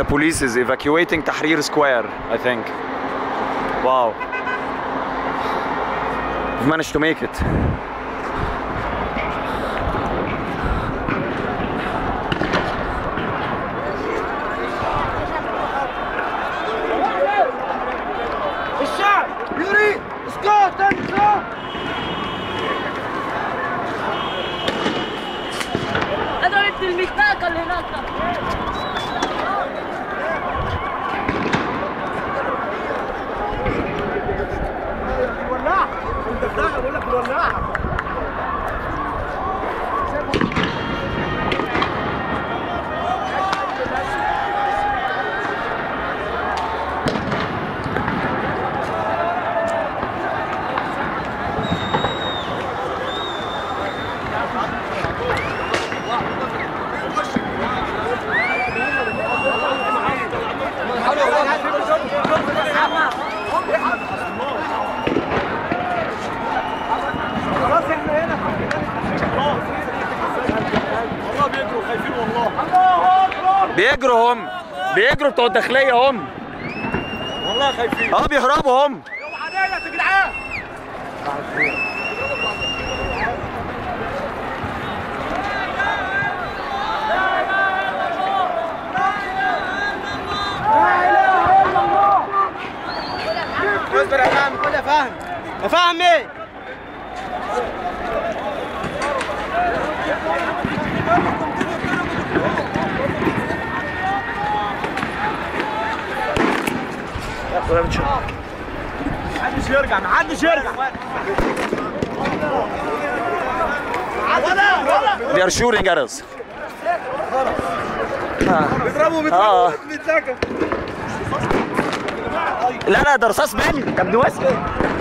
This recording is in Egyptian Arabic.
The police is evacuating Tahrir Square, I think. Wow. We've managed to make it. الشعب يريد اسقاط النظام ضربت المكتاكة اللي هناك ده. الولاعة الولاعة بقول لك الولاعة خلاص احنا هنا والله بيجروا خايفين والله الله اكبر بيجروا هم بيجروا بتوع الداخلية هم والله خايفين اه بيهربوا هم اوعى علينا يا جدعان اصبر يا فهمي قول يا فهمي يا فهمي محدش يرجع محدش يرجع ولا ولا They are shooting at us. بيضربوا آه. بيضربوا بيتذاكر لا لا ده رصاص مني يا ابن واسع